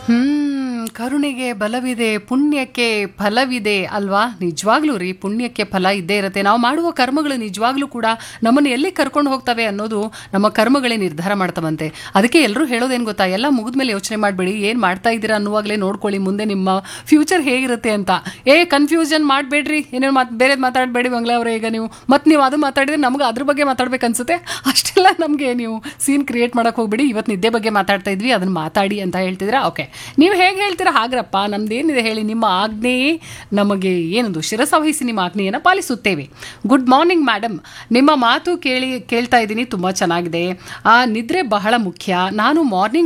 ಹ್ಮ್ ಕರುಣೆಗೆ ಬಲವಿದೆ ಪುಣ್ಯಕ್ಕೆ ಫಲವಿದೆ ಅಲ್ವಾ ನಿಜವಾಗ್ಲೂ ರೀ ಪುಣ್ಯಕ್ಕೆ ಫಲ ಇದ್ದೇ ಇರುತ್ತೆ ನಾವು ಮಾಡುವ ಕರ್ಮಗಳು ನಿಜವಾಗ್ಲೂ ಕೂಡ ನಮ್ಮನ್ನು ಎಲ್ಲಿ ಕರ್ಕೊಂಡು ಹೋಗ್ತವೆ ಅನ್ನೋದು ನಮ್ಮ ಕರ್ಮಗಳೇ ನಿರ್ಧಾರ ಮಾಡ್ತವಂತೆ ಅದಕ್ಕೆ ಎಲ್ಲರೂ ಹೇಳೋದೇನು ಗೊತ್ತಾ ಎಲ್ಲ ಮುಗಿದ್ಮೇಲೆ ಯೋಚನೆ ಮಾಡಬೇಡಿ ಏನು ಮಾಡ್ತಾ ಇದ್ದೀರಾ ಅನ್ನುವಾಗಲೇ ನೋಡ್ಕೊಳ್ಳಿ ಮುಂದೆ ನಿಮ್ಮ ಫ್ಯೂಚರ್ ಹೇಗಿರುತ್ತೆ ಅಂತ ಏ ಕನ್ಫ್ಯೂಷನ್ ಮಾಡಬೇಡ್ರಿ ಏನೇನು ಮಾತು ಬೇರೆ ಮಾತಾಡಬೇಡಿ ಮಂಗ್ಲ ಅವರೇ ಈಗ ನೀವು ಮತ್ತೆ ನೀವು ಅದು ಮಾತಾಡಿದ್ರೆ ನಮ್ಗೆ ಅದ್ರ ಬಗ್ಗೆ ಮಾತಾಡ್ಬೇಕು ಅನ್ಸುತ್ತೆ ಅಷ್ಟೆಲ್ಲ ನಮಗೆ ನೀವು ಸೀನ್ ಕ್ರಿಯೇಟ್ ಮಾಡಕ್ಕೆ ಹೋಗ್ಬೇಡಿ ಇವತ್ತು ನಿದ್ದೆ ಬಗ್ಗೆ ಮಾತಾಡ್ತಾ ಇದ್ವಿ ಅದನ್ನ ಮಾತಾಡಿ ಅಂತ ಹೇಳ್ತಿದ್ದೀರಾ ಓಕೆ ನೀವು ಹೇಗೆ ಹೇಳ್ತೀರಾ ಹಾಗ್ರಪ್ಪ ನಮ್ದೇನಿದೆ ಹೇಳಿ ನಿಮ್ಮ ಆಜ್ಞೆಯೇ ನಮಗೆ ಏನದು ಶಿರಸವಹಿಸಿ ನಿಮ್ಮ ಆಜ್ಞೆಯನ್ನು ಪಾಲಿಸುತ್ತೇವೆ ಗುಡ್ ಮಾರ್ನಿಂಗ್ ಮೇಡಮ್ ನಿಮ್ಮ ಮಾತು ಕೇಳಿ ಕೇಳ್ತಾ ಇದ್ದೀನಿ ತುಂಬ ಚೆನ್ನಾಗಿದೆ ಆ ನಿದ್ರೆ ಬಹಳ ಮುಖ್ಯ ನಾನು ಮಾರ್ನಿಂಗ್